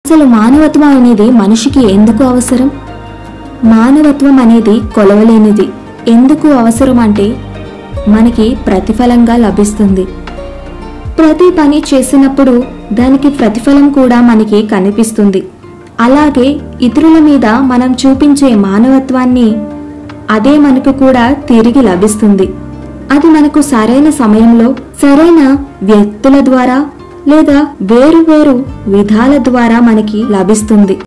అసలు మానవత్వం అనేది మనిషికి ఎందుకు అవసరం మానవత్వం అనేది కొలవలేనిది ఎందుకు అవసరం అంటే మనకి ప్రతిఫలంగా లభిస్తుంది ప్రతి పని చేసినప్పుడు దానికి ప్రతిఫలం కూడా మనకి కనిపిస్తుంది అలాగే ఇతరుల మీద మనం చూపించే మానవత్వాన్ని అదే మనకు కూడా తిరిగి లభిస్తుంది అది మనకు సరైన సమయంలో సరైన వ్యక్తుల ద్వారా లేదా వేరు వేరు విధాల ద్వారా మనకి లభిస్తుంది